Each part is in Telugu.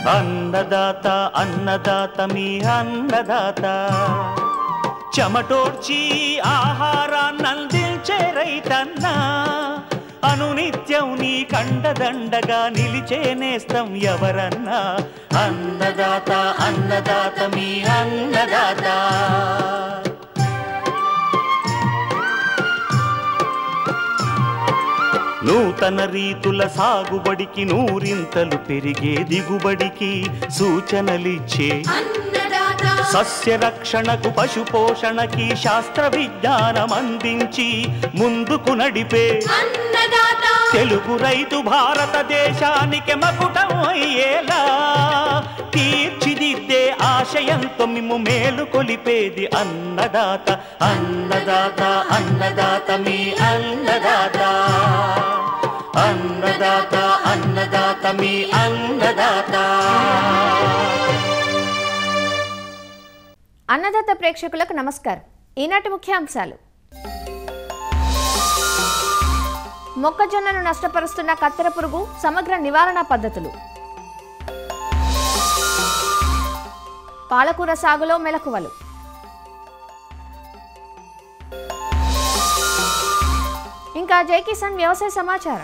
అన్నదాత అన్నదాత మీ అన్నదాత చెమటోడ్చి ఆహారాన్నందించే రైతన్నా అనునిత్యం నీ కండదండగా నిలిచే నేస్తం ఎవరన్నా అన్నదాత అన్నదాత మీ అన్నదాత నూతన రీతుల సాగుబడికి నూరింతలు పెరిగే దిగుబడికి సూచనలిచ్చే సస్య రక్షణకు పశు పోషణకి శాస్త్ర విజ్ఞానం అందించి ముందుకు నడిపే తెలుగు రైతు భారతదేశానికి మకుటం అయ్యేలా తీర్చిదిద్దే ఆశయంతో మిమ్ము మేలు కొలిపేది అన్నదాత అన్నదాత అన్నదాత మీ అన్నదాత అన్నదాత అన్నదాత మీ అన్నదాత అన్నదాత ప్రేక్షకులకు నమస్కారం ఈనాటి ముఖ్యాంశాలు మొక్కజొన్నను నష్టపరుస్తున్న కత్తెర పురుగు సమగ్ర నివారణ పద్ధతులు పాలకూర సాగులో మెలకువలు ఇంకా జై కిసాన్ వ్యవసాయ సమాచారం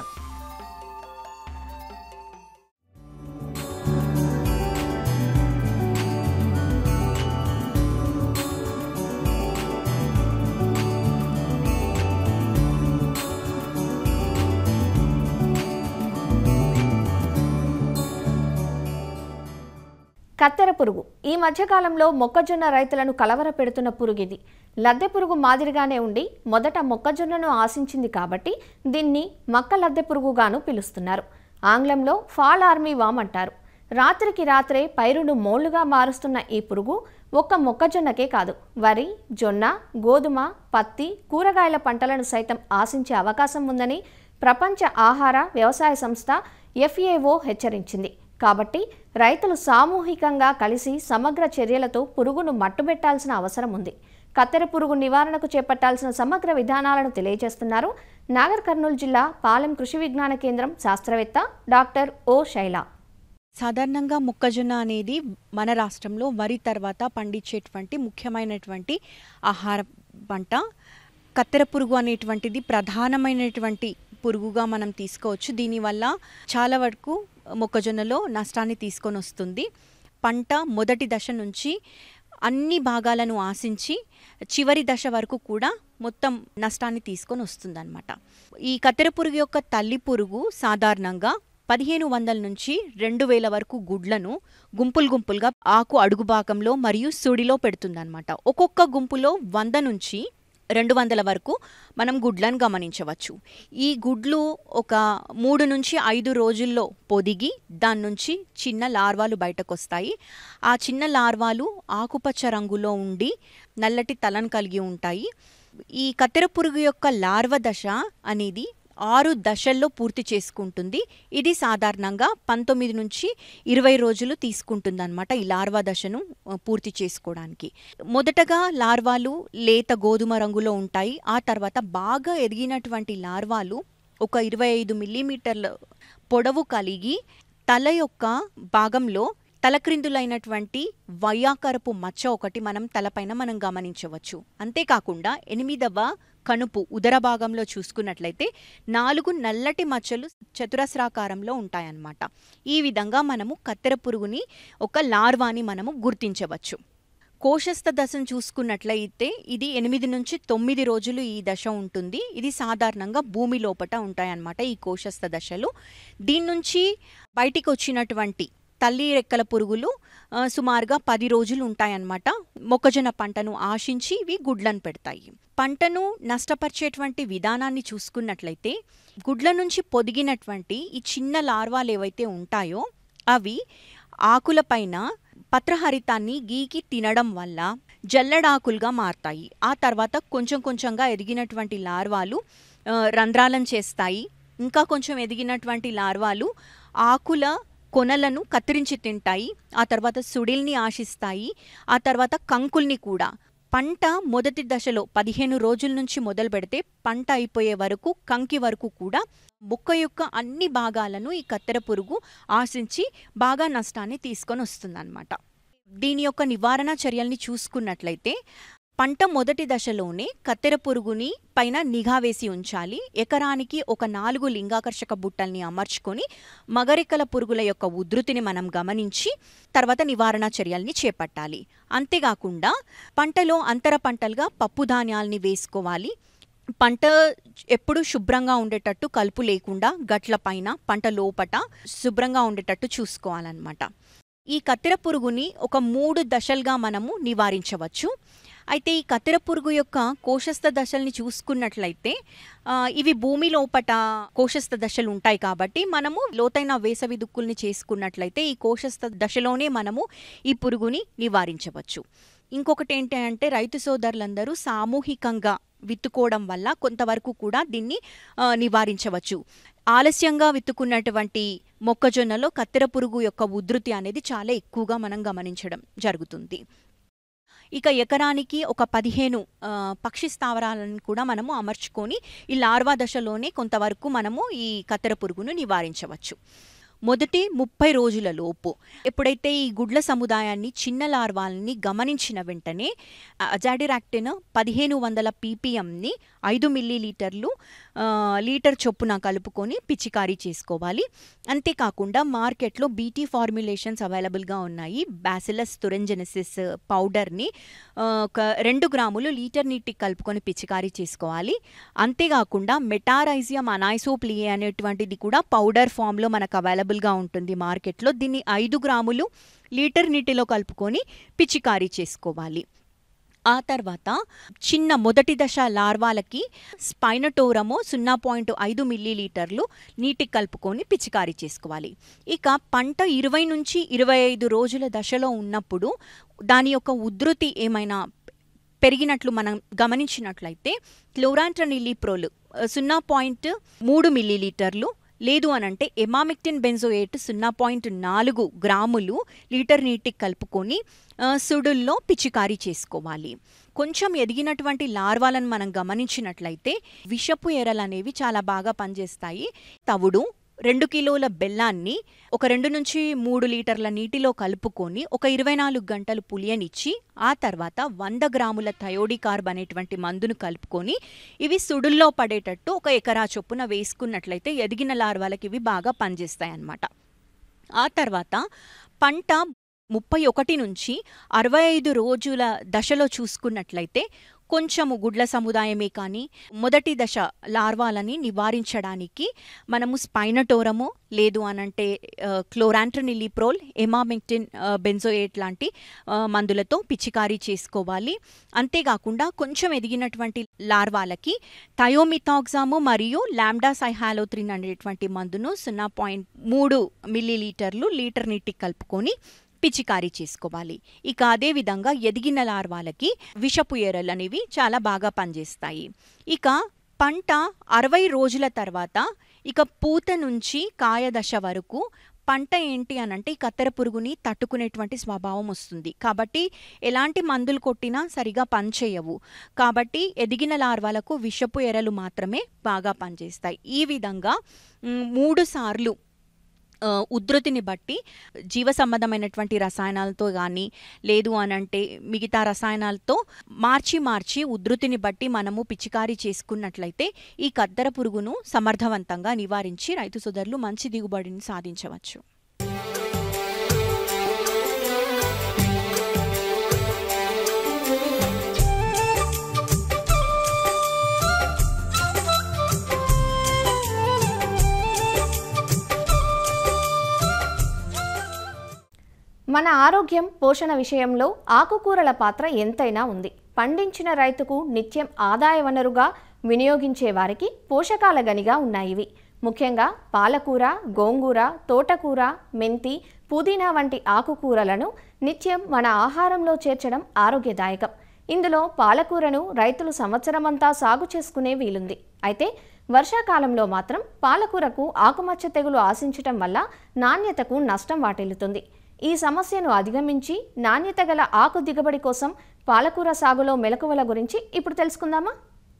కత్తెర పురుగు ఈ మధ్యకాలంలో మొక్కజొన్న రైతులను కలవర పెడుతున్న పురుగు ఇది లద్దె పురుగు మాదిరిగానే ఉండి మొదట మొక్కజొన్నను ఆశించింది కాబట్టి దీన్ని మక్క లద్దె పురుగుగాను పిలుస్తున్నారు ఆంగ్లంలో ఫాల్ ఆర్మీ వామ్ అంటారు రాత్రికి రాత్రే పైరును మోళ్లుగా మారుస్తున్న ఈ పురుగు ఒక్క మొక్కజొన్నకే కాదు వరి జొన్న గోధుమ పత్తి కూరగాయల పంటలను సైతం ఆశించే అవకాశం ఉందని ప్రపంచ ఆహార వ్యవసాయ సంస్థ ఎఫ్ఏఓ హెచ్చరించింది కాబట్టి రైతులు సామూహికంగా కలిసి సమగ్ర చర్యలతో పురుగును మట్టుబెట్టాల్సిన అవసరం ఉంది కత్తెర పురుగు నివారణకు చేపట్టాల్సిన సమగ్ర విధానాలను తెలియజేస్తున్నారు నాగర్ కర్నూలు జిల్లా పాలెం కృషి విజ్ఞాన కేంద్రం శాస్త్రవేత్త డాక్టర్ ఓ శైల సాధారణంగా మొక్కజొన్న అనేది మన రాష్ట్రంలో వరి తర్వాత పండించేటువంటి ముఖ్యమైనటువంటి ఆహార పంట కత్తెర పురుగు అనేటువంటిది ప్రధానమైనటువంటి పురుగుగా మనం తీసుకోవచ్చు దీనివల్ల చాలా వరకు మొక్కజొన్నలో నష్టాన్ని తీసుకొని వస్తుంది పంట మొదటి దశ నుంచి అన్ని భాగాలను ఆశించి చివరి దశ వరకు కూడా మొత్తం నష్టాన్ని తీసుకొని వస్తుందన్నమాట ఈ కత్తెర పురుగు యొక్క తల్లి పురుగు సాధారణంగా పదిహేను వందల నుంచి రెండు వేల వరకు గుడ్లను గుంపులు గుంపులుగా ఆకు అడుగు భాగంలో మరియు సుడిలో పెడుతుందన్నమాట ఒక్కొక్క గుంపులో వంద నుంచి రెండు వందల వరకు మనం గుడ్లను గమనించవచ్చు ఈ గుడ్లు ఒక మూడు నుంచి ఐదు రోజుల్లో పొదిగి దాని నుంచి చిన్న లార్వాలు బయటకు వస్తాయి ఆ చిన్న లార్వాలు ఆకుపచ్చ రంగులో ఉండి నల్లటి తలను కలిగి ఉంటాయి ఈ కత్తెర పురుగు యొక్క లార్వ దశ అనేది ఆరు దశల్లో పూర్తి చేసుకుంటుంది ఇది సాధారణంగా పంతొమ్మిది నుంచి ఇరవై రోజులు తీసుకుంటుంది అనమాట ఈ లార్వా దశను ఆ, పూర్తి చేసుకోవడానికి మొదటగా లార్వాలు లేత గోధుమ రంగులో ఉంటాయి ఆ తర్వాత బాగా ఎదిగినటువంటి లార్వాలు ఒక ఇరవై ఐదు మిల్లీమీటర్ల పొడవు కలిగి తల యొక్క భాగంలో తలక్రిందులైనటువంటి వయ్యాకరపు మచ్చ ఒకటి మనం తలపైన మనం గమనించవచ్చు అంతేకాకుండా ఎనిమిదవ కనుపు ఉదర భాగంలో చూసుకున్నట్లయితే నాలుగు నల్లటి మచ్చలు చతురస్రాకారంలో ఉంటాయన్నమాట ఈ విధంగా మనము కత్తెర పురుగుని ఒక లార్వాని మనము గుర్తించవచ్చు కోశస్థ దశను చూసుకున్నట్లయితే ఇది ఎనిమిది నుంచి తొమ్మిది రోజులు ఈ దశ ఉంటుంది ఇది సాధారణంగా భూమి లోపట ఉంటాయన్నమాట ఈ కోశస్థ దశలు దీని నుంచి బయటికి వచ్చినటువంటి తల్లి రెక్కల పురుగులు ఆ, సుమారుగా పది రోజులు ఉంటాయన్నమాట మొక్కజొన్న పంటను ఆశించి ఇవి గుడ్లను పెడతాయి పంటను నష్టపరిచేటువంటి విధానాన్ని చూసుకున్నట్లయితే గుడ్ల నుంచి పొదిగినటువంటి ఈ చిన్న లార్వాలు ఏవైతే ఉంటాయో అవి ఆకులపైన పత్రహరితాన్ని గీకి తినడం వల్ల జల్లడాకులుగా మారతాయి ఆ తర్వాత కొంచెం కొంచెంగా ఎదిగినటువంటి లార్వాలు ఆ, రంధ్రాలను చేస్తాయి ఇంకా కొంచెం ఎదిగినటువంటి లార్వాలు ఆకుల కొనలను కత్తిరించి తింటాయి ఆ తర్వాత సుడిల్ని ఆశిస్తాయి ఆ తర్వాత కంకుల్ని కూడా పంట మొదటి దశలో పదిహేను రోజుల నుంచి మొదలు పెడితే పంట అయిపోయే వరకు కంకి వరకు కూడా మొక్క యొక్క అన్ని భాగాలను ఈ కత్తెర పురుగు ఆశించి బాగా నష్టాన్ని తీసుకొని వస్తుందన్నమాట దీని యొక్క నివారణ చర్యల్ని చూసుకున్నట్లయితే పంట మొదటి దశలోనే కత్తెర పురుగుని పైన నిఘా వేసి ఉంచాలి ఎకరానికి ఒక నాలుగు లింగాకర్షక బుట్టల్ని అమర్చుకొని మగరెక్కల పురుగుల యొక్క ఉధృతిని మనం గమనించి తర్వాత నివారణ చర్యల్ని చేపట్టాలి అంతేకాకుండా పంటలో అంతర పంటలుగా పప్పు ధాన్యాల్ని వేసుకోవాలి పంట ఎప్పుడు శుభ్రంగా ఉండేటట్టు కలుపు లేకుండా గట్ల పైన పంట లోపట శుభ్రంగా ఉండేటట్టు చూసుకోవాలన్నమాట ఈ కత్తెర పురుగుని ఒక మూడు దశలుగా మనము నివారించవచ్చు అయితే ఈ కత్తెర పురుగు యొక్క కోశస్థ దశల్ని చూసుకున్నట్లయితే ఆ, ఇవి భూమి లోపట కోశస్థ దశలు ఉంటాయి కాబట్టి మనము లోతైన వేసవి దుక్కుల్ని చేసుకున్నట్లయితే ఈ కోశస్థ దశలోనే మనము ఈ పురుగుని నివారించవచ్చు ఇంకొకటి ఏంటి అంటే రైతు సోదరులందరూ సామూహికంగా విత్తుకోవడం వల్ల కొంతవరకు కూడా దీన్ని ఆ, నివారించవచ్చు ఆలస్యంగా విత్తుకున్నటువంటి మొక్కజొన్నలో కత్తెర పురుగు యొక్క ఉధృతి అనేది చాలా ఎక్కువగా మనం గమనించడం జరుగుతుంది ఇక ఎకరానికి ఒక పదిహేను ఆ, పక్షి స్థావరాలను కూడా మనము అమర్చుకొని ఈ లార్వా దశలోనే కొంతవరకు మనము ఈ కత్తెర పురుగును నివారించవచ్చు మొదటి ముప్పై రోజుల లోపు ఎప్పుడైతే ఈ గుడ్ల సముదాయాన్ని చిన్న లార్వాల్ని గమనించిన వెంటనే అజాడిరాక్టిన్ పదిహేను వందల పీపీఎంని ఐదు మిల్లీ లీటర్లు ఆ, లీటర్ చొప్పున కలుపుకొని పిచికారీ చేసుకోవాలి అంతేకాకుండా మార్కెట్లో బీటీ ఫార్ములేషన్స్ అవైలబుల్గా ఉన్నాయి బ్యాసిలస్ తురెంజెనసిస్ పౌడర్ని ఆ, ఒక రెండు గ్రాములు లీటర్ నీటికి కలుపుకొని పిచికారీ చేసుకోవాలి అంతేకాకుండా మెటారైజియం అనాయిసోప్లియే అనేటువంటిది కూడా పౌడర్ ఫామ్లో మనకు అవైలబుల్గా ఉంటుంది మార్కెట్లో దీన్ని ఐదు గ్రాములు లీటర్ నీటిలో కలుపుకొని పిచికారీ చేసుకోవాలి ఆ తర్వాత చిన్న మొదటి దశ లార్వాలకి స్పైనటోరమో సున్నా పాయింట్ ఐదు మిల్లీ లీటర్లు నీటికి కలుపుకొని పిచికారీ చేసుకోవాలి ఇక పంట ఇరవై నుంచి ఇరవై ఐదు రోజుల దశలో ఉన్నప్పుడు దాని యొక్క ఉధృతి ఏమైనా పెరిగినట్లు మనం గమనించినట్లయితే క్లోరాంట్రనిలీప్రోలు సున్నా పాయింట్ మూడు మిల్లీలీటర్లు లేదు అనంటే ఎమామిక్టిన్ బెంజోయేట్ సున్నా పాయింట్ నాలుగు గ్రాములు లీటర్ నీటికి కలుపుకొని ఆ, సుడుల్లో పిచికారీ చేసుకోవాలి కొంచెం ఎదిగినటువంటి లార్వాలను మనం గమనించినట్లయితే విషపు ఎరలు అనేవి చాలా బాగా పనిచేస్తాయి తవుడు రెండు కిలోల బెల్లాన్ని ఒక రెండు నుంచి మూడు లీటర్ల నీటిలో కలుపుకొని ఒక ఇరవై నాలుగు గంటలు పులియనిచ్చి ఆ తర్వాత వంద గ్రాముల థయోడి కార్బ్ అనేటువంటి మందును కలుపుకొని ఇవి సుడుల్లో పడేటట్టు ఒక ఎకరా చొప్పున వేసుకున్నట్లయితే ఎదిగిన లార్వాలకి ఇవి బాగా పనిచేస్తాయి అన్నమాట ఆ తర్వాత పంట ముప్పై ఒకటి నుంచి అరవై ఐదు రోజుల దశలో చూసుకున్నట్లయితే కొంచెము గుడ్ల సముదాయమే కానీ మొదటి దశ లార్వాలని నివారించడానికి మనము స్పైనటోరము లేదు అనంటే క్లోరాంట్రనిలిప్రోల్ ఎమామిక్టిన్ బెంజోయేట్ లాంటి ఆ, మందులతో పిచికారీ చేసుకోవాలి అంతేకాకుండా కొంచెం ఎదిగినటువంటి లార్వాలకి థయోమిథాక్సాము మరియు లాండా సైహాలోత్రిన్ అనేటువంటి మందును సున్నా పాయింట్ మూడు మిల్లీలీటర్లు లీటర్ నీటికి కలుపుకొని పిచికారీ చేసుకోవాలి ఇక అదే విధంగా ఎదిగిన లార్వాలకి విషపు ఎరలు అనేవి చాలా బాగా పనిచేస్తాయి ఇక పంట అరవై రోజుల తర్వాత ఇక పూత నుంచి కాయ దశ వరకు పంట ఏంటి అనంటే ఈ కత్తెర పురుగుని తట్టుకునేటువంటి స్వభావం వస్తుంది కాబట్టి ఎలాంటి మందులు కొట్టినా సరిగా పనిచేయవు కాబట్టి ఎదిగిన లార్వాలకు విషపు ఎరలు మాత్రమే బాగా పనిచేస్తాయి ఈ విధంగా మ్, మూడు సార్లు ఆ, ఉధృతిని బట్టి జీవ సంబంధమైనటువంటి రసాయనాలతో కానీ లేదు అనంటే మిగతా రసాయనాలతో మార్చి మార్చి ఉధృతిని బట్టి మనము పిచికారీ చేసుకున్నట్లయితే ఈ కద్దర పురుగును సమర్థవంతంగా నివారించి రైతు సోదరులు మంచి దిగుబడిని సాధించవచ్చు మన ఆరోగ్యం పోషణ విషయంలో ఆకుకూరల పాత్ర ఎంతైనా ఉంది పండించిన రైతుకు నిత్యం ఆదాయ వనరుగా వినియోగించే వారికి పోషకాల గనిగా ఉన్నాయి ఇవి ముఖ్యంగా పాలకూర గోంగూర తోటకూర మెంతి పుదీనా వంటి ఆకుకూరలను నిత్యం మన ఆహారంలో చేర్చడం ఆరోగ్యదాయకం ఇందులో పాలకూరను రైతులు సంవత్సరమంతా సాగు చేసుకునే వీలుంది అయితే వర్షాకాలంలో మాత్రం పాలకూరకు ఆకుమచ్చ తెగులు ఆశించటం వల్ల నాణ్యతకు నష్టం వాటిల్లుతుంది ఈ సమస్యను అధిగమించి నాణ్యత గల ఆకు దిగుబడి కోసం పాలకూర సాగులో మెలకువల గురించి ఇప్పుడు తెలుసుకుందామా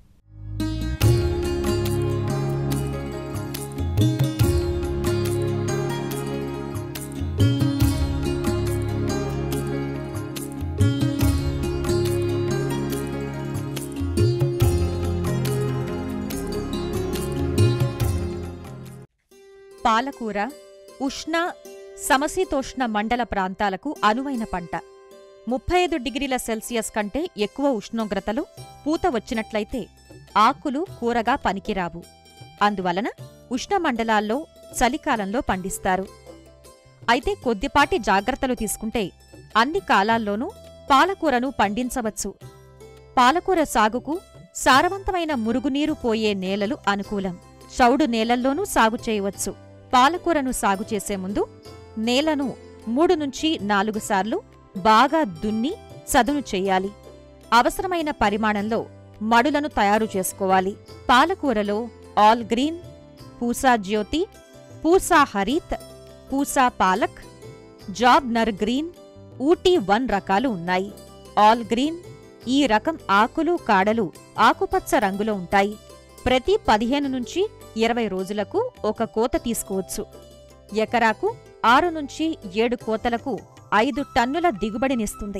పాలకూర ఉష్ణ సమశీతోష్ణ మండల ప్రాంతాలకు అనువైన పంట ముప్పై ఐదు డిగ్రీల సెల్సియస్ కంటే ఎక్కువ ఉష్ణోగ్రతలు పూత వచ్చినట్లయితే ఆకులు కూరగా పనికిరావు అందువలన ఉష్ణమండలాల్లో చలికాలంలో పండిస్తారు అయితే కొద్దిపాటి జాగ్రత్తలు తీసుకుంటే అన్ని కాలాల్లోనూ పాలకూరను పండించవచ్చు పాలకూర సాగుకు సారవంతమైన మురుగునీరు పోయే నేలలు అనుకూలం చౌడు నేలల్లోనూ సాగు చేయవచ్చు పాలకూరను సాగు చేసే ముందు నేలను మూడు నుంచి నాలుగు సార్లు బాగా దున్ని చదును చెయ్యాలి అవసరమైన పరిమాణంలో మడులను తయారు చేసుకోవాలి పాలకూరలో all green Pusa Jyoti Pusa Harit Pusa Palak Jobner green Ooty one రకాలు ఉన్నాయి ఆల్ గ్రీన్ ఈ రకం ఆకులు కాడలు ఆకుపచ్చ రంగులో ఉంటాయి ప్రతి పదిహేను నుంచి ఇరవై రోజులకు ఒక కోత తీసుకోవచ్చు ఎకరాకు ఆరు నుంచి ఏడు కోతలకు ఐదు టన్నుల దిగుబడినిస్తుంది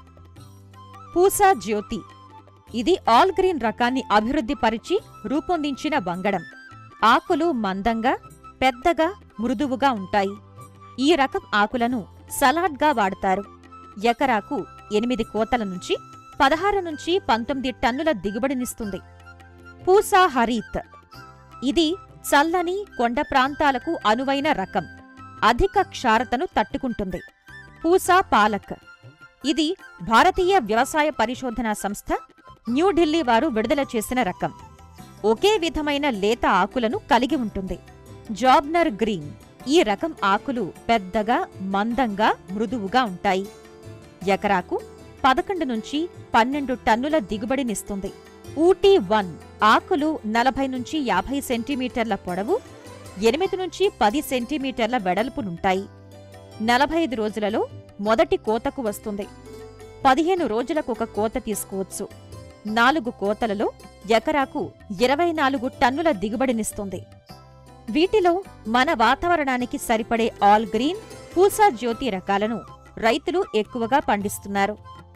పూసా జ్యోతి ఇది ఆల్ గ్రీన్ రకాన్ని అభివృద్ధిపరిచి రూపొందించిన వంగడం ఆకులు మందంగా పెద్దగా మృదువుగా ఉంటాయి ఈ రకం ఆకులను సలాడ్గా వాడతారు ఎకరాకు ఎనిమిది కోతల నుంచి పదహారు నుంచి పంతొమ్మిది టన్నుల దిగుబడినిస్తుంది పూసా హరీత్ ఇది చల్లని కొండ ప్రాంతాలకు అనువైన రకం అధిక క్షారతను తట్టుకుంటుంది పూసా పాలక్ ఇది భారతీయ వ్యవసాయ పరిశోధనా సంస్థ న్యూఢిల్లీ వారు విడుదల చేసిన రకం ఒకే విధమైన లేత ఆకులను కలిగి ఉంటుంది జాబ్నర్ గ్రీన్ ఈ రకం ఆకులు పెద్దగా మందంగా మృదువుగా ఉంటాయి ఎకరాకు పదకొండు నుంచి పన్నెండు టన్నుల దిగుబడినిస్తుంది ఊటీ వన్ ఆకులు నలభై నుంచి యాభై సెంటీమీటర్ల పొడవు ఎనిమిది నుంచి పది సెంటీమీటర్ల వెడల్పునుంటాయి నలభై ఐదు రోజులలో మొదటి కోతకు వస్తుంది పదిహేను రోజులకు ఒక కోత తీసుకోవచ్చు నాలుగు కోతలలో ఎకరాకు ఇరవై నాలుగు టన్నుల దిగుబడినిస్తుంది వీటిలో మన వాతావరణానికి సరిపడే ఆల్ గ్రీన్ పూసా జ్యోతి రకాలను రైతులు ఎక్కువగా పండిస్తున్నారు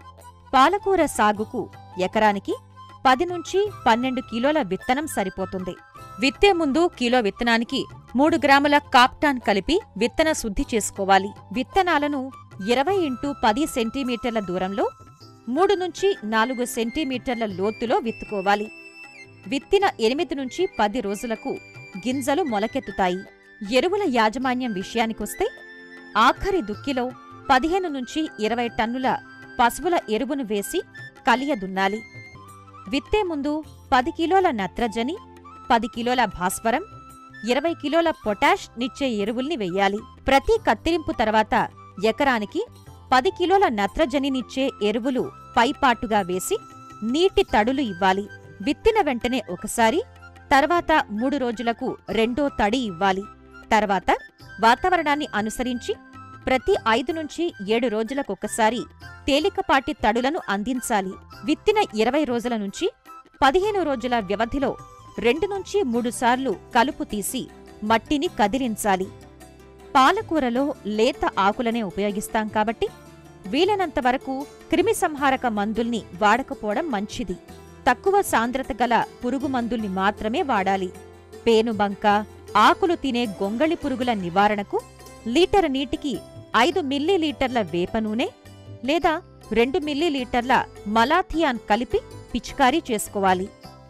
పాలకూర సాగుకు ఎకరానికి పది నుంచి పన్నెండు కిలోల విత్తనం సరిపోతుంది విత్తే ముందు కిలో విత్తనానికి మూడు గ్రాముల కాప్టాన్ కలిపి విత్తన శుద్ధి చేసుకోవాలి విత్తనాలను ఇరవై ఇంటూ పది సెంటీమీటర్ల దూరంలో మూడు నుంచి నాలుగు సెంటీమీటర్ల లోతులో విత్తుకోవాలి విత్తిన ఎనిమిది నుంచి పది రోజులకు గింజలు మొలకెత్తుతాయి ఎరువుల యాజమాన్యం విషయానికొస్తే ఆఖరి దుక్కిలో పదిహేను నుంచి ఇరవై టన్నుల పశువుల ఎరువును వేసి కలియదున్నాలి విత్తే ముందు పది కిలోల నత్రజని పది కిలోల భాస్వరం ఇరవై కిలోల పొటాష్ నిచ్చే ఎరువుల్ని వెయ్యాలి ప్రతి కత్తిరింపు తర్వాత ఎకరానికి పది కిలోల నత్రజనినిచ్చే ఎరువులు పైపాటుగా వేసి నీటి తడులు ఇవ్వాలి విత్తిన వెంటనే ఒకసారి తర్వాత మూడు రోజులకు రెండో తడి ఇవ్వాలి తర్వాత వాతావరణాన్ని అనుసరించి ప్రతి ఐదు నుంచి ఏడు రోజులకొకసారి తేలికపాటి తడులను అందించాలి విత్తిన ఇరవై రోజుల నుంచి పదిహేను రోజుల వ్యవధిలో రెండు నుంచి మూడుసార్లు కలుపు తీసి మట్టిని కదిలించాలి పాలకూరలో లేత ఆకులనే ఉపయోగిస్తాం కాబట్టి వీలైనంత వరకు క్రిమిసంహారక మందుల్ని వాడకపోవడం మంచిది తక్కువ సాంద్రత గల పురుగు మందుల్ని మాత్రమే వాడాలి పేనుబంక ఆకులు తినే గొంగళి పురుగుల నివారణకు లీటర్ నీటికి ఐదు మిల్లీలీటర్ల వేప నూనె లేదా రెండు మిల్లీలీటర్ల మలాథియాన్ కలిపి పిచికారీ చేసుకోవాలి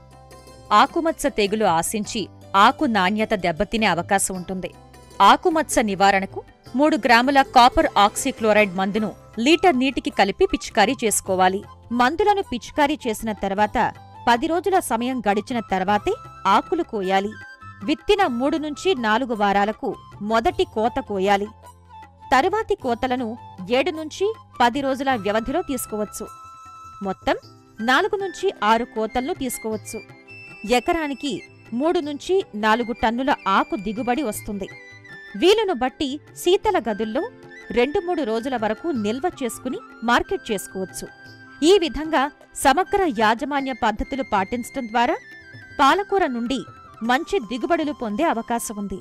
ఆకుమచ్చ తెగులు ఆశించి ఆకు నాణ్యత దెబ్బతినే అవకాశం ఉంటుంది ఆకుమచ్చ నివారణకు మూడు గ్రాముల కాపర్ ఆక్సిక్లోరైడ్ మందును లీటర్ నీటికి కలిపి పిచికారీ చేసుకోవాలి మందులను పిచికారీ చేసిన తర్వాత పది రోజుల సమయం గడిచిన తర్వాతే ఆకులు కోయాలి విత్తిన మూడు నుంచి నాలుగు వారాలకు మొదటి కోత కోయాలి తరువాతి కోతలను ఏడు నుంచి పది రోజుల వ్యవధిలో తీసుకోవచ్చు మొత్తం నాలుగు నుంచి ఆరు కోతలను తీసుకోవచ్చు ఎకరానికి మూడు నుంచి నాలుగు టన్నుల ఆకు దిగుబడి వస్తుంది వీలును బట్టి శీతల గదుల్లో రెండు మూడు రోజుల వరకు నిల్వ చేసుకుని మార్కెట్ చేసుకోవచ్చు ఈ విధంగా సమగ్ర యాజమాన్య పద్ధతులు పాటించడం ద్వారా పాలకూర నుండి మంచి దిగుబడులు పొందే అవకాశం ఉంది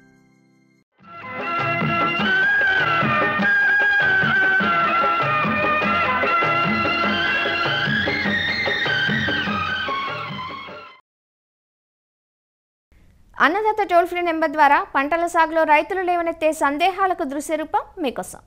అన్నదాత టోల్ ఫ్రీ నెంబర్ ద్వారా పంటల సాగులో రైతులు లేవనెత్తే సందేహాలకు దృశ్య రూపం మీకోసం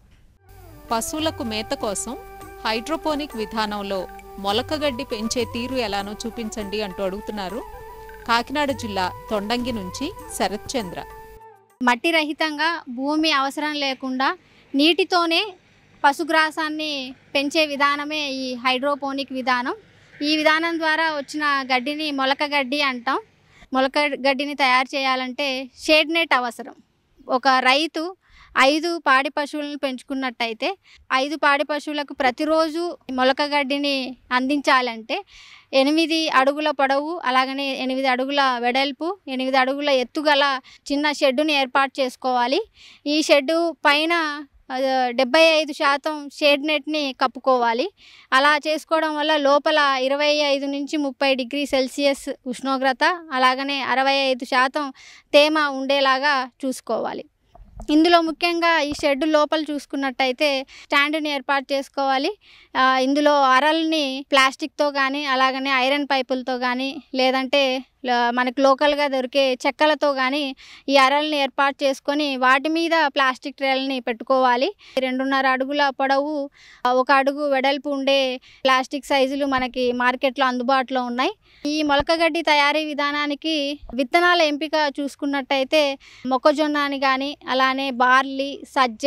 పశువులకు మేత కోసం హైడ్రోపోనిక్ విధానంలో మొలకగడ్డి పెంచే తీరు ఎలానో చూపించండి అంటూ అడుగుతున్నారు కాకినాడ జిల్లా తొండంగి నుంచి శరత్ చంద్ర మట్టి రహితంగా భూమి అవసరం లేకుండా నీటితోనే పశుగ్రాసాన్ని పెంచే విధానమే ఈ హైడ్రోపోనిక్ విధానం ఈ విధానం ద్వారా వచ్చిన గడ్డిని మొలక గడ్డి అంటాం మొలక గడ్డిని తయారు చేయాలంటే షేడ్ నెట్ అవసరం ఒక రైతు ఐదు పాడి పశువులను పెంచుకున్నట్టయితే ఐదు పాడి పశువులకు ప్రతిరోజు మొలక గడ్డిని అందించాలంటే ఎనిమిది అడుగుల పొడవు అలాగనే ఎనిమిది అడుగుల వెడల్పు ఎనిమిది అడుగుల ఎత్తుగల చిన్న షెడ్డుని ఏర్పాటు చేసుకోవాలి ఈ షెడ్డు పైన ఆ, డెబ్బై ఐదు శాతం షేడ్ నెట్ని కప్పుకోవాలి అలా చేసుకోవడం వల్ల లోపల ఇరవై ఐదు నుంచి ముప్పై డిగ్రీ సెల్సియస్ ఉష్ణోగ్రత అలాగనే అరవై ఐదు శాతం తేమ ఉండేలాగా చూసుకోవాలి ఇందులో ముఖ్యంగా ఈ షెడ్ లోపల చూసుకున్నట్టయితే స్టాండ్ని ఏర్పాటు చేసుకోవాలి ఆ, ఇందులో అరల్ని ప్లాస్టిక్తో కానీ అలాగనే ఐరన్ పైపులతో కానీ లేదంటే ల- మనకు లోకల్గా దొరికే చెక్కలతో కానీ ఈ అరల్ని ఏర్పాటు చేసుకొని వాటి మీద ప్లాస్టిక్ ట్రేలని పెట్టుకోవాలి రెండున్నర అడుగుల పొడవు ఆ, ఒక అడుగు వెడల్పు ఉండే ప్లాస్టిక్ సైజులు మనకి మార్కెట్లో అందుబాటులో ఉన్నాయి ఈ మొలకగడ్డి తయారీ విధానానికి విత్తనాల ఎంపిక చూసుకున్నట్టయితే మొక్కజొన్న అని కానీ అలానే బార్లీ సజ్జ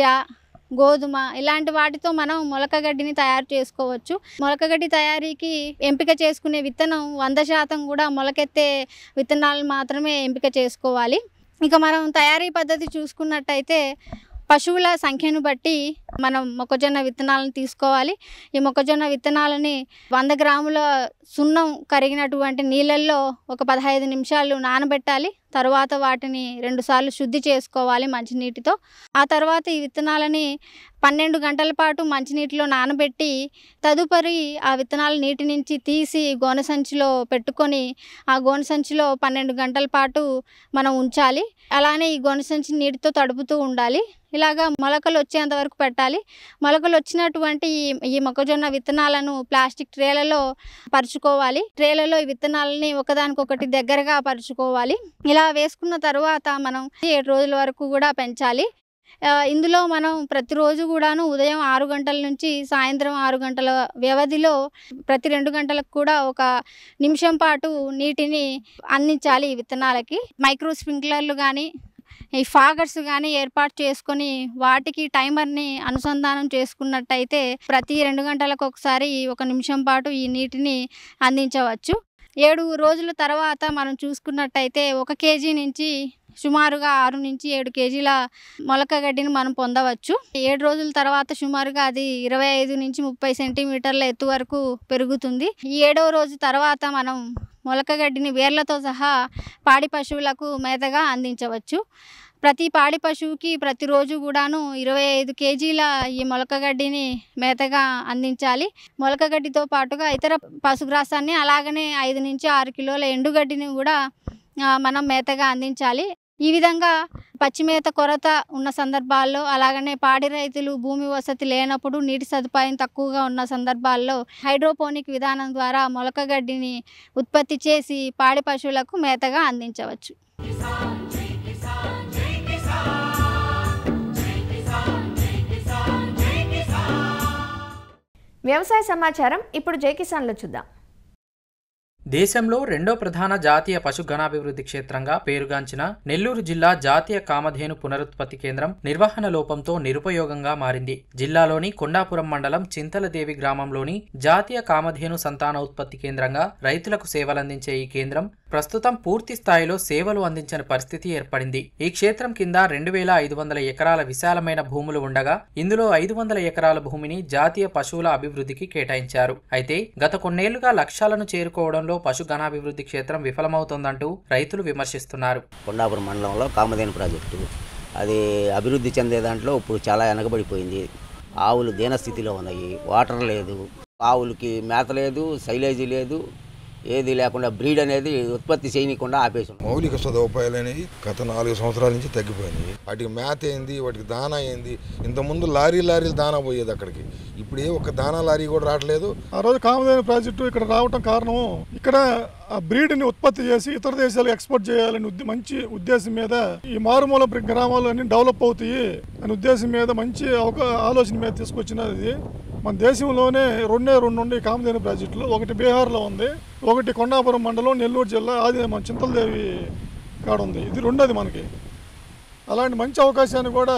గోధుమ ఇలాంటి వాటితో మనం మొలకగడ్డిని తయారు చేసుకోవచ్చు మొలకగడ్డి తయారీకి ఎంపిక చేసుకునే విత్తనం వంద శాతం కూడా మొలకెత్తే విత్తనాలు మాత్రమే ఎంపిక చేసుకోవాలి ఇక మనం తయారీ పద్ధతి చూసుకున్నట్టయితే పశువుల సంఖ్యను బట్టి మనం మొక్కజొన్న విత్తనాలను తీసుకోవాలి ఈ మొక్కజొన్న విత్తనాలని వంద గ్రాముల సున్నం కరిగినటువంటి నీళ్ళల్లో ఒక పదహైదు నిమిషాలు నానబెట్టాలి తర్వాత వాటిని రెండుసార్లు శుద్ధి చేసుకోవాలి మంచినీటితో ఆ తర్వాత ఈ విత్తనాలని పన్నెండు గంటల పాటు మంచినీటిలో నానబెట్టి తదుపరి ఆ విత్తనాలు నీటి నుంచి తీసి గోనె సంచిలో పెట్టుకొని ఆ గోనె సంచిలో పన్నెండు గంటల పాటు మనం ఉంచాలి అలానే ఈ గోనె సంచి నీటితో తడుపుతూ ఉండాలి ఇలాగా మొలకలు వచ్చేంత వరకు పెట్టాలి మొలకలు వచ్చినటువంటి ఈ ఈ మొక్కజొన్న విత్తనాలను ప్లాస్టిక్ ట్రేలలో పరుచుకోవాలి ట్రేలలో ఈ విత్తనాలని ఒకదానికొకటి దగ్గరగా పరుచుకోవాలి ఇలా వేసుకున్న తర్వాత మనం ఏడు రోజుల వరకు కూడా పెంచాలి ఆ, ఇందులో మనం ప్రతిరోజు కూడాను ఉదయం ఆరు గంటల నుంచి సాయంత్రం ఆరు గంటల వ్యవధిలో ప్రతి రెండు గంటలకు కూడా ఒక నిమిషం పాటు నీటిని అందించాలి ఈ విత్తనాలకి మైక్రో స్ప్రింక్లర్లు కానీ ఈ ఫాగర్స్ కానీ ఏర్పాటు చేసుకొని వాటికి టైమర్ని అనుసంధానం చేసుకున్నట్టయితే ప్రతి రెండు గంటలకు ఒకసారి ఒక నిమిషం పాటు ఈ నీటిని అందించవచ్చు ఏడు రోజుల తర్వాత మనం చూసుకున్నట్టయితే ఒక కేజీ నుంచి సుమారుగా ఆరు నుంచి ఏడు కేజీల మొలక గడ్డిని మనం పొందవచ్చు ఏడు రోజుల తర్వాత సుమారుగా అది ఇరవై ఐదు నుంచి ముప్పై సెంటీమీటర్ల ఎత్తు వరకు పెరుగుతుంది ఈ ఏడవ రోజు తర్వాత మనం మొలక గడ్డిని వేర్లతో సహా పాడి పశువులకు మేతగా అందించవచ్చు ప్రతి పాడి పశువుకి ప్రతిరోజు కూడాను ఇరవై ఐదు కేజీల ఈ మొలకగడ్డిని మేతగా అందించాలి మొలకగడ్డితో పాటుగా ఇతర పశుగ్రాసాన్ని అలాగనే ఐదు నుంచి ఆరు కిలోల ఎండుగడ్డిని కూడా ఆ, మనం మేతగా అందించాలి ఈ విధంగా పచ్చిమేత కొరత ఉన్న సందర్భాల్లో అలాగనే పాడి రైతులు భూమి వసతి లేనప్పుడు నీటి సదుపాయం తక్కువగా ఉన్న సందర్భాల్లో హైడ్రోపోనిక్ విధానం ద్వారా మొలకగడ్డిని ఉత్పత్తి చేసి పాడి పశువులకు మేతగా అందించవచ్చు వ్యవసాయ సమాచారం ఇప్పుడు జై కిసాన్లో చూద్దాం దేశంలో రెండో ప్రధాన జాతీయ పశుగణాభివృద్ధి క్షేత్రంగా పేరుగాంచిన నెల్లూరు జిల్లా జాతీయ కామధేను పునరుత్పత్తి కేంద్రం నిర్వహణ లోపంతో నిరుపయోగంగా మారింది జిల్లాలోని కొండాపురం మండలం చింతలదేవి గ్రామంలోని జాతీయ కామధేను సంతాన ఉత్పత్తి కేంద్రంగా రైతులకు సేవలందించే ఈ కేంద్రం ప్రస్తుతం పూర్తి స్థాయిలో సేవలు అందించని పరిస్థితి ఏర్పడింది ఈ క్షేత్రం కింద రెండు వేల ఐదు వందల ఎకరాల విశాలమైన భూములు ఉండగా ఇందులో ఐదు వందల ఎకరాల భూమిని జాతీయ పశువుల అభివృద్ధికి కేటాయించారు అయితే గత కొన్నేళ్లుగా లక్ష్యాలను చేరుకోవడంలో పశుగణాభివృద్ధి క్షేత్రం విఫలమవుతోందంటూ రైతులు విమర్శిస్తున్నారు కొండాపురం మండలంలో కామధేను ప్రాజెక్టు అది అభివృద్ధి చెందే దాంట్లో ఇప్పుడు చాలా వెనకబడిపోయింది ఆవులు దీనస్థితిలో ఉన్నాయి వాటర్ లేదు ఆవులకి మేత లేదు సైలేజీ లేదు ఏది లేకుండా బ్రీడ్ అనేది ఉత్పత్తి చేయనీయకుండా ఆపేసాం మౌలిక సదుపాయాలు అనేవి గత నాలుగు సంవత్సరాల నుంచి తగ్గిపోయినాయి వాటికి మేత ఏంది వాటికి దానా ఏంది ఇంతకుముందు లారీ లారీలు దానా పోయేది అక్కడికి ఇప్పుడు ఏ ఒక్క దానా లారీ కూడా రావట్లేదు ఆ రోజు కామధేను ప్రాజెక్టు ఇక్కడ రావటం కారణం ఇక్కడ ఆ బ్రీడ్ని ఉత్పత్తి చేసి ఇతర దేశాలకు ఎక్స్పోర్ట్ చేయాలని ఉద్ద- మంచి ఉద్దేశం మీద ఈ మారుమూల ప్ర- గ్రామాలు అన్ని డెవలప్ అవుతాయి అనే ఉద్దేశం మీద మంచి ఒక ఆలోచన మీద తీసుకొచ్చినది ఇది మన దేశంలోనే రెండే రెండు ఉన్నాయి కామధేను ప్రాజెక్టులు ఒకటి బీహార్లో ఉంది ఒకటి కొండాపురం మండలం నెల్లూరు జిల్లా అది మన చింతలదేవి కాడ ఉంది ఇది రెండోది మనకి అలాంటి మంచి అవకాశాన్ని కూడా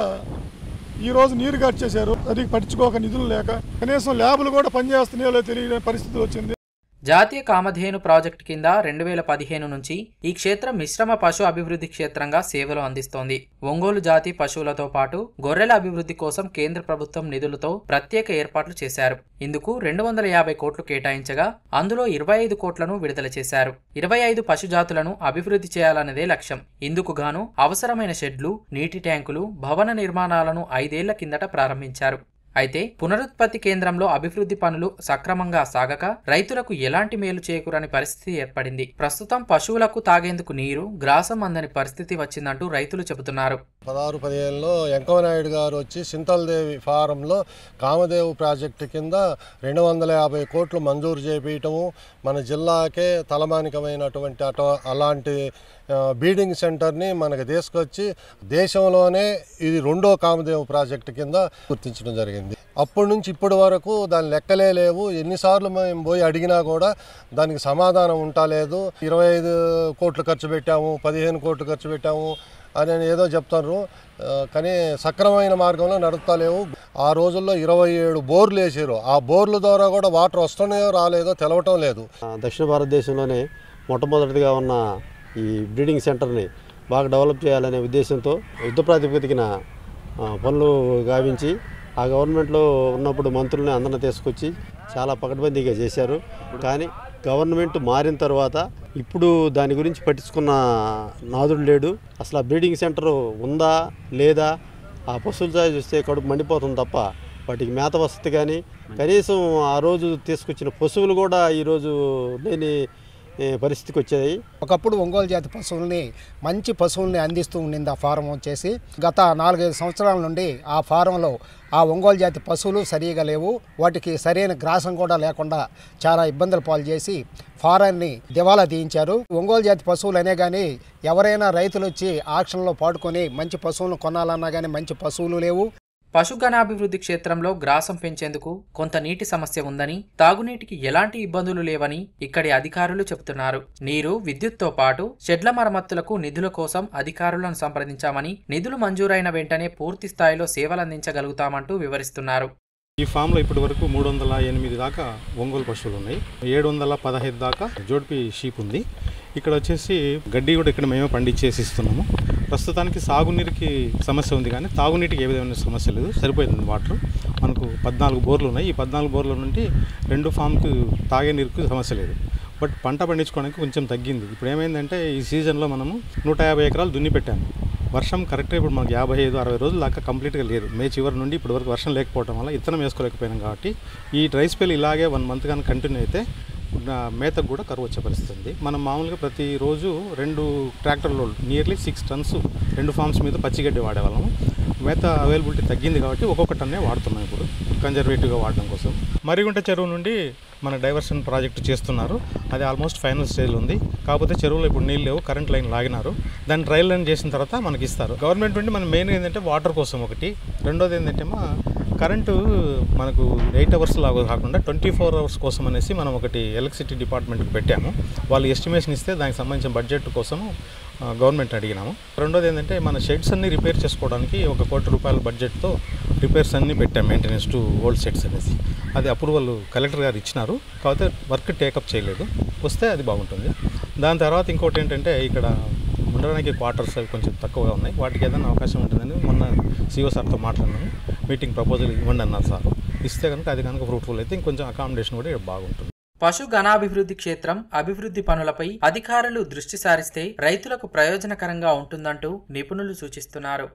ఈ రోజు నీరు కట్టేశారు సరిగ్గా పట్టించుకోక నిధులు లేక కనీసం ల్యాబులు కూడా పనిచేస్తున్నాయో లేదో తెలియని పరిస్థితి వచ్చింది జాతీయ కామధేను ప్రాజెక్టు కింద రెండు వేల పదిహేను నుంచి ఈ క్షేత్రం మిశ్రమ పశు అభివృద్ధి క్షేత్రంగా సేవలు అందిస్తోంది ఒంగోలు జాతి పశువులతో పాటు గొర్రెల అభివృద్ధి కోసం కేంద్ర ప్రభుత్వం నిధులతో ప్రత్యేక ఏర్పాట్లు చేశారు ఇందుకు రెండు వందల యాభై కోట్లు కేటాయించగా అందులో ఇరవై ఐదు కోట్లను విడుదల చేశారు ఇరవై ఐదు పశు జాతులను అభివృద్ధి చేయాలన్నదే లక్ష్యం ఇందుకు గాను అవసరమైన షెడ్లు నీటి ట్యాంకులు భవన నిర్మాణాలను ఐదేళ్ల కిందట ప్రారంభించారు అయితే పునరుత్పత్తి కేంద్రంలో అభివృద్ధి పనులు సక్రమంగా సాగక రైతులకు ఎలాంటి మేలు చేకూరని పరిస్థితి ఏర్పడింది ప్రస్తుతం పశువులకు తాగేందుకు నీరు గ్రాసం అందని పరిస్థితి వచ్చిందంటూ రైతులు చెబుతున్నారు పదహారు పదిహేనులో వెంకవనాయుడు గారు వచ్చి సింతల్దేవి ఫారంలో కామదేవు ప్రాజెక్టు కింద రెండు వందల యాభై కోట్లు మంజూరు చేపించటము మన జిల్లాకే తలమానికమైనటువంటి అట అలాంటి ఆ, బీడింగ్ సెంటర్ని మనకు తీసుకొచ్చి దేశంలోనే ఇది రెండో కామదేవు ప్రాజెక్టు కింద గుర్తించడం జరిగింది అప్పటి నుంచి ఇప్పటి వరకు దాని లెక్కలే లేవు ఎన్నిసార్లు మేము పోయి అడిగినా కూడా దానికి సమాధానం ఉంటాలేదు ఇరవై ఐదు కోట్లు ఖర్చు పెట్టాము పదిహేను కోట్లు ఖర్చు పెట్టాము అని ఏదో చెప్తారు ఆ, కానీ సక్రమమైన మార్గంలో నడుపుతలేవు ఆ రోజుల్లో ఇరవై ఏడు బోర్లు వేసారు ఆ బోర్ల ద్వారా కూడా వాటర్ వస్తున్నాయో రాలేదో తెలవటం లేదు ఆ, దక్షిణ భారతదేశంలోనే మొట్టమొదటిగా ఉన్న ఈ బ్రీడింగ్ సెంటర్ని బాగా డెవలప్ చేయాలనే ఉద్దేశంతో యుద్ధ ప్రాతిపదికన ఆ, పనులు గావించి ఆ గవర్నమెంట్లో ఉన్నప్పుడు మంత్రుల్ని అందరిని తీసుకొచ్చి చాలా పకడ్బందీగా చేశారు కానీ గవర్నమెంట్ మారిన తర్వాత ఇప్పుడు దాని గురించి పట్టించుకున్న నాదుడు లేడు అసలు ఆ బ్రీడింగ్ సెంటర్ ఉందా లేదా ఆ పశువుల సాగు చూస్తే కడుపు మండిపోతుంది తప్ప వాటికి మేత వసతి కానీ కనీసం ఆ రోజు తీసుకొచ్చిన పశువులు కూడా ఈరోజు లేని ఏ, పరిస్థితికి వచ్చాయి ఒకప్పుడు ఒంగోలు జాతి పశువుల్ని మంచి పశువుల్ని అందిస్తూ ఉండింది ఆ ఫారం వచ్చేసి గత నాలుగైదు సంవత్సరాల నుండి ఆ ఫారంలో ఆ ఒంగోలు జాతి పశువులు సరిగా లేవు వాటికి సరైన గ్రాసం కూడా లేకుండా చాలా ఇబ్బందులు పాలు చేసి ఫారాన్ని దివాలా తీయించారు ఒంగోలు జాతి పశువులు అనే కానీ ఎవరైనా రైతులు వచ్చి ఆక్షన్లో పాడుకొని మంచి పశువులను కొనాలన్నా కానీ మంచి పశువులు లేవు పశుగణాభివృద్ధి క్షేత్రంలో గ్రాసం పెంచేందుకు కొంత నీటి సమస్య ఉందని తాగునీటికి ఎలాంటి ఇబ్బందులు లేవని ఇక్కడి అధికారులు చెబుతున్నారు నీరు విద్యుత్తో పాటు షెడ్ల మరమ్మతులకు నిధుల కోసం అధికారులను సంప్రదించామని నిధులు మంజూరైన వెంటనే పూర్తి స్థాయిలో సేవలందించగలుగుతామంటూ వివరిస్తున్నారు ఈ ఫామ్లో ఇప్పటి వరకు మూడు వందల ఎనిమిది దాకా ఒంగోలు పశువులు ఉన్నాయి ఏడు వందల పదహైదు దాకా జోడ్పి షీప్ ఉంది ఇక్కడ వచ్చేసి గడ్డి కూడా ఇక్కడ మేమే పండించేసి ఇస్తున్నాము ప్రస్తుతానికి సాగునీరుకి సమస్య ఉంది కానీ తాగునీటికి ఏ విధమైన సమస్య లేదు సరిపోయింది వాటర్ మనకు పద్నాలుగు బోర్లు ఉన్నాయి ఈ పద్నాలుగు బోర్ల నుండి రెండు ఫామ్కి తాగే నీరుకు సమస్య లేదు బట్ పంట పండించుకోవడానికి కొంచెం తగ్గింది ఇప్పుడు ఏమైందంటే ఈ సీజన్లో మనము నూట యాభై ఎకరాలు దున్ని పెట్టాము వర్షం కరెక్ట్గా ఇప్పుడు మనకు యాభై ఐదు అరవై రోజుల దాకా కంప్లీట్గా లేదు మే చివరి నుండి ఇప్పటి వరకు వర్షం లేకపోవడం వల్ల ఇత్తనం వేసుకోలేకపోయినాం కాబట్టి ఈ డ్రై స్పెల్ ఇలాగే వన్ మంత్ కానీ కంటిన్యూ అయితే నా మేతకు కూడా కరువు వచ్చే పరిస్థితి ఉంది మనం మామూలుగా ప్రతిరోజు రెండు ట్రాక్టర్లు నియర్లీ సిక్స్ టన్స్ రెండు ఫార్మ్స్ మీద పచ్చిగడ్డి వాడేవాళ్ళము మేత అవైలబిలిటీ తగ్గింది కాబట్టి ఒక్కొక్క టన్నే వాడుతున్నాం ఇప్పుడు కన్జర్వేటివ్గా వాడడం కోసం మరిగుంట చెరువు నుండి మన డైవర్షన్ ప్రాజెక్ట్ చేస్తున్నారు అది ఆల్మోస్ట్ ఫైనల్ స్టేజ్లో ఉంది కాకపోతే చెరువులో ఇప్పుడు నీళ్ళు లేవు కరెంట్ లైన్ లాగినారు దాన్ని ట్రయల్ లైన్ చేసిన తర్వాత మనకి ఇస్తారు గవర్నమెంట్ నుండి మనం మెయిన్ ఏంటంటే వాటర్ కోసం ఒకటి రెండోది ఏంటంటే మా కరెంటు మనకు ఎయిట్ అవర్స్ లాగా కాకుండా ట్వంటీ ఫోర్ అవర్స్ కోసం అనేసి మనం ఒకటి ఎలక్ట్రిసిటీ డిపార్ట్మెంట్కి పెట్టాము వాళ్ళు ఎస్టిమేషన్ ఇస్తే దానికి సంబంధించిన బడ్జెట్ కోసము ఆ, గవర్నమెంట్ అడిగినాము రెండోది ఏంటంటే మన షెడ్స్ అన్ని రిపేర్ చేసుకోవడానికి ఒక కోటి రూపాయల బడ్జెట్తో రిపేర్స్ అన్ని పెట్టాం మెయింటెనెన్స్ టు ఓల్డ్ సెట్స్ అనేసి అది అప్రూవల్ కలెక్టర్ గారు ఇచ్చినారు కాకపోతే వర్క్ టేకప్ చేయలేదు వస్తే అది బాగుంటుంది దాని తర్వాత ఇంకోటి ఏంటంటే ఇక్కడ ఉండడానికి క్వార్టర్స్ అవి కొంచెం తక్కువగా ఉన్నాయి వాటికి ఏదైనా అవకాశం ఉంటుందని మొన్న సిఓ సార్తో మాట్లాడినాము మీటింగ్ ప్రపోజల్ ఇవ్వండి అన్నారు సార్ ఇస్తే కనుక అది కనుక ఫ్రూట్ఫుల్ అయితే ఇంకొంచెం అకామిడేషన్ కూడా ఇక్కడ బాగుంటుంది పశు గణాభివృద్ధి క్షేత్రం అభివృద్ధి పనులపై అధికారులు దృష్టి సారిస్తే రైతులకు ప్రయోజనకరంగా ఉంటుందంటూ నిపుణులు సూచిస్తున్నారు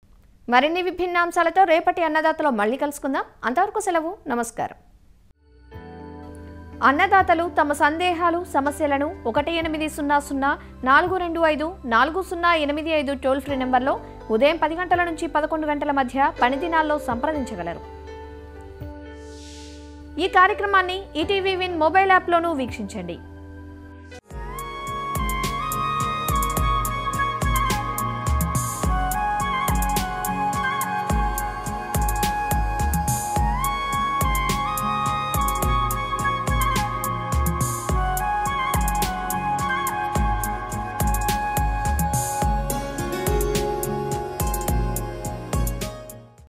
మరిన్ని విభిన్న అంశాలతో రేపటి అన్నదాతలో మళ్ళీ కలుసుకుందాం అంతవరకు సెలవు నమస్కారం అన్నదాతలు తమ సందేహాలు సమస్యలను ఒకటి ఎనిమిది సున్నా సున్నా నాలుగు రెండు ఐదు నాలుగు సున్నా ఎనిమిది ఐదు టోల్ ఫ్రీ నెంబర్లో ఉదయం పది గంటల నుంచి పదకొండు గంటల మధ్య పని దినాల్లో సంప్రదించగలరు ఈ కార్యక్రమాన్ని ఈటీవీ విన్ మొబైల్ యాప్లోనూ వీక్షించండి